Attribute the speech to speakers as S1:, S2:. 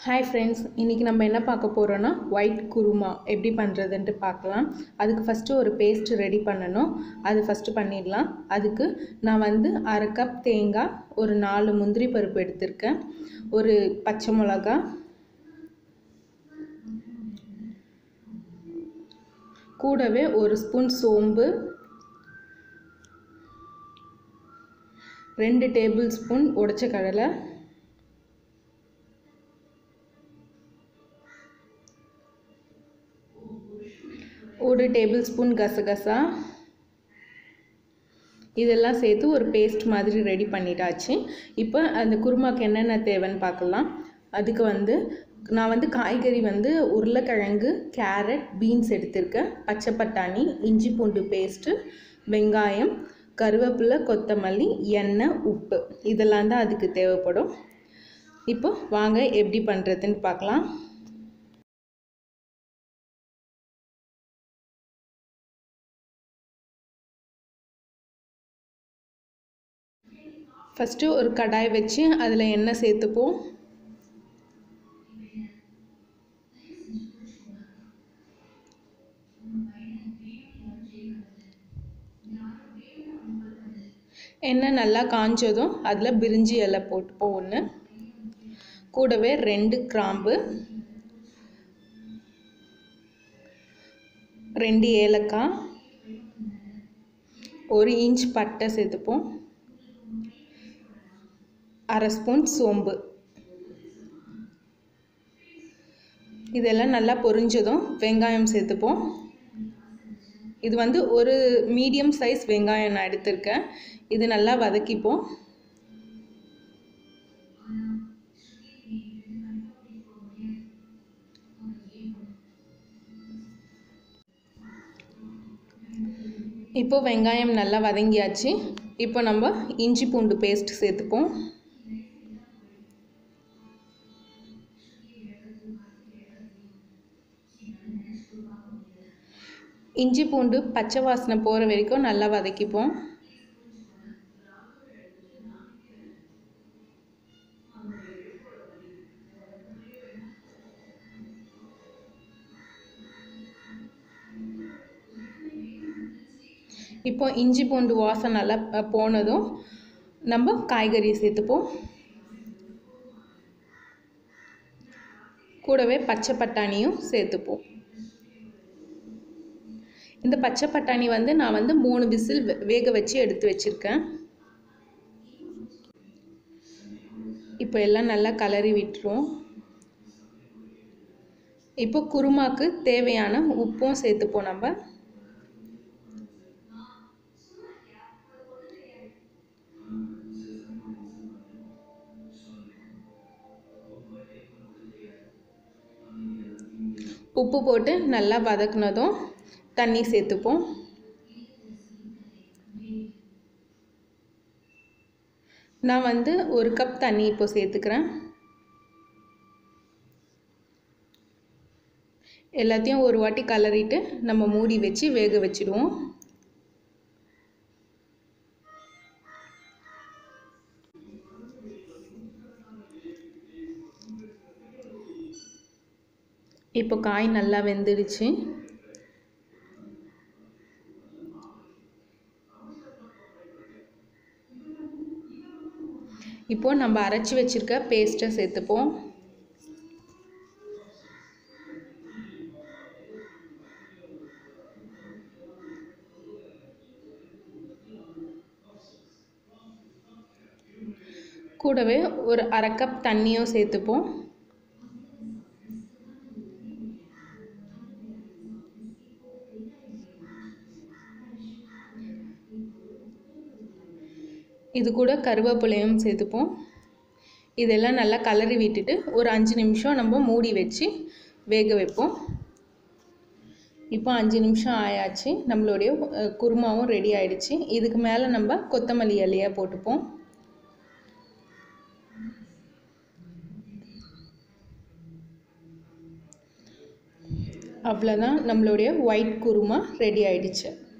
S1: hi friends இன்றைக்கி நம்ம என்ன பார்க்க போகிறோன்னா ஒயிட் குருமா எப்படி பண்ணுறதுன்ட்டு பார்க்கலாம் அதுக்கு ஃபஸ்ட்டு ஒரு பேஸ்ட் ரெடி பண்ணணும் அது ஃபஸ்ட்டு பண்ணிடலாம் அதுக்கு நான் வந்து அரை கப் தேங்காய் ஒரு நாலு முந்திரி பருப்பு எடுத்திருக்கேன் ஒரு பச்சை மிளகா கூடவே ஒரு ஸ்பூன் சோம்பு ரெண்டு டேபிள் ஸ்பூன் உடச்ச கடலை ஒரு டேபிள் ஸ்பூன் கசகசா இதெல்லாம் சேர்த்து ஒரு பேஸ்ட் மாதிரி ரெடி பண்ணிட்டாச்சு இப்போ அந்த குருமாக்கு என்னென்ன தேவைன்னு பார்க்கலாம் அதுக்கு வந்து நான் வந்து காய்கறி வந்து உருளைக்கிழங்கு கேரட் பீன்ஸ் எடுத்திருக்கேன் பச்சை பட்டாணி இஞ்சி பூண்டு பேஸ்ட்டு வெங்காயம் கருவேப்பிலை கொத்தமல்லி எண்ணெய் உப்பு இதெல்லாம் தான் அதுக்கு தேவைப்படும் இப்போ வாங்க எப்படி பண்ணுறதுன்னு பார்க்கலாம் ஃபஸ்ட்டு ஒரு கடாய் வச்சு அதில் எண்ணெய் சேர்த்துப்போம் எண்ணெய் நல்லா காஞ்சதும் அதில் பிரிஞ்சி இலை போட்டுப்போம் ஒன்று கூடவே ரெண்டு கிராம்பு ரெண்டு ஏலக்காய் ஒரு இன்ச் பட்டை சேர்த்துப்போம் அரை ஸ்பூன் சோம்பு இதெல்லாம் நல்லா பொரிஞ்சதும் வெங்காயம் சேர்த்துப்போம் இது வந்து ஒரு மீடியம் சைஸ் வெங்காயம் நான் எடுத்திருக்கேன் இது நல்லா வதக்கிப்போம் இப்போ வெங்காயம் நல்லா வதங்கியாச்சு இப்போ நம்ம இஞ்சி பூண்டு பேஸ்ட் சேர்த்துப்போம் இஞ்சி பூண்டு பச்சை வாசனை போகிற வரைக்கும் நல்லா வதக்கிப்போம் இப்போ இஞ்சி பூண்டு வாசனை நல்லா போனதும் நம்ம காய்கறியை சேர்த்துப்போம் கூடவே பச்சை பட்டாணியும் சேர்த்துப்போம் இந்த பச்சை பட்டாணி வந்து நான் வந்து மூணு விசில் வேக வச்சு எடுத்து வச்சுருக்கேன் இப்போ எல்லாம் நல்லா கலரி விட்டுரும் இப்போ குருமாக்கு தேவையான உப்பும் சேர்த்துப்போம் நம்ம உப்பு போட்டு நல்லா வதக்குனதும் தண்ணி சேர்த்துப்போம் நான் வந்து ஒரு கப் தண்ணி இப்போ சேர்த்துக்கிறேன் எல்லாத்தையும் ஒரு வாட்டி கலரிட்டு நம்ம மூடி வச்சு வேக வச்சுடுவோம் இப்போ காய் நல்லா வெந்துடுச்சு இப்போது நம்ம அரைச்சி வச்சுருக்க பேஸ்ட்டை சேர்த்துப்போம் கூடவே ஒரு அரை கப் தண்ணியும் சேர்த்துப்போம் இது கூட கருவேப்பிலையும் சேர்த்துப்போம் இதெல்லாம் நல்லா கலரி விட்டுட்டு ஒரு அஞ்சு நிமிஷம் நம்ம மூடி வச்சு வேக வைப்போம் இப்போ அஞ்சு நிமிஷம் ஆயாச்சு நம்மளுடைய குருமாவும் ரெடி ஆயிடுச்சு இதுக்கு மேலே நம்ம கொத்தமல்லி இலையாக போட்டுப்போம் அவ்வளோதான் நம்மளுடைய ஒயிட் குருமா ரெடி ஆயிடுச்சு